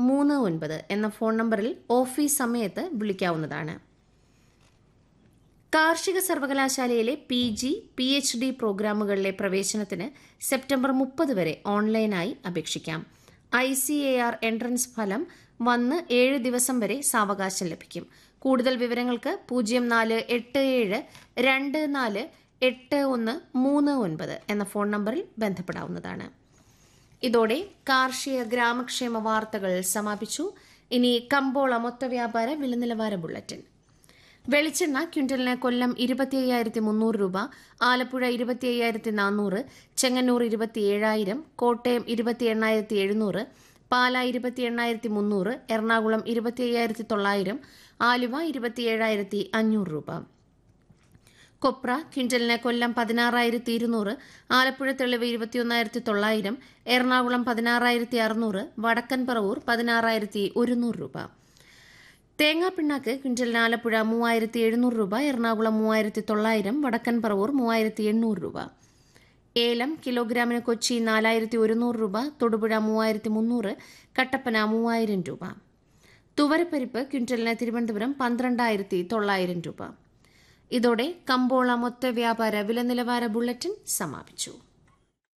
മൂന്ന് ഒൻപത് എന്ന ഫോൺ നമ്പറിൽ ഓഫീസ് സമയത്ത് വിളിക്കാവുന്നതാണ് കാർഷിക സർവകലാശാലയിലെ P G P H D പ്രോഗ്രാമുകളിലെ പ്രവേശനത്തിന് സെപ്റ്റംബർ മുപ്പത് വരെ ഓൺലൈനായി അപേക്ഷിക്കാം I C A R entrance ഫലം വന്ന് ഏഴ് ദിവസം വരെ സാവകാശം ലഭിക്കും കൂടുതൽ വിവരങ്ങൾക്ക് പൂജ്യം നാല് എട്ട് ഏഴ് രണ്ട് നാല് എട്ട് ഒന്ന് മൂന്ന് ഒൻപത് എന്ന ഫോൺ നമ്പറിൽ ബന്ധപ്പെടാവുന്നതാണ് ഇതോടെ കാർഷിക ഗ്രാമക്ഷേമ വാർത്തകൾ സമാപിച്ചു ഇനി കമ്പോള മൊത്തവ്യാപാര വിലനിലവാര ബുള്ളറ്റിൻ വെളിച്ചെണ്ണ ക്വിന്റലിന് കൊല്ലം ഇരുപത്തി അയ്യായിരത്തി മുന്നൂറ് രൂപ ആലപ്പുഴ ഇരുപത്തി അയ്യായിരത്തി നാനൂറ് ചെങ്ങന്നൂർ ഇരുപത്തി ഏഴായിരം കോട്ടയം ഇരുപത്തി എണ്ണായിരത്തി എഴുന്നൂറ് പാല ഇരുപത്തി എണ്ണായിരത്തി മുന്നൂറ് എറണാകുളം ഇരുപത്തി അയ്യായിരത്തി തൊള്ളായിരം ആലുവ ഇരുപത്തി ഏഴായിരത്തി അഞ്ഞൂറ് രൂപ കൊപ്ര ക്വിന്റലിന് കൊല്ലം പതിനാറായിരത്തി ഇരുന്നൂറ് ആലപ്പുഴ തെളിവ് ഇരുപത്തിയൊന്നായിരത്തി തൊള്ളായിരം എറണാകുളം പതിനാറായിരത്തി അറുന്നൂറ് വടക്കൻ പറവൂർ പതിനാറായിരത്തി ഒരുന്നൂറ് രൂപ തേങ്ങാപ്പിണ്ണാക്ക് ക്വിന്റലിന് ആലപ്പുഴ മൂവായിരത്തി എഴുന്നൂറ് രൂപ എറണാകുളം മൂവായിരത്തി തൊള്ളായിരം വടക്കൻ പറവൂർ മൂവായിരത്തി എണ്ണൂറ് രൂപ ഏലം കിലോഗ്രാമിന് കൊച്ചി നാലായിരത്തി ഒരുന്നൂറ് രൂപ തൊടുപുഴ മൂവായിരത്തി മുന്നൂറ് കട്ടപ്പന മൂവായിരം രൂപ തുവരപ്പരിപ്പ് ക്വിന്റലിന് തിരുവനന്തപുരം പന്ത്രണ്ടായിരത്തി തൊള്ളായിരം രൂപ ഇതോടെ കമ്പോള മൊത്ത വ്യാപാര വില നിലവാര ബുള്ളറ്റിൻ സമാപിച്ചു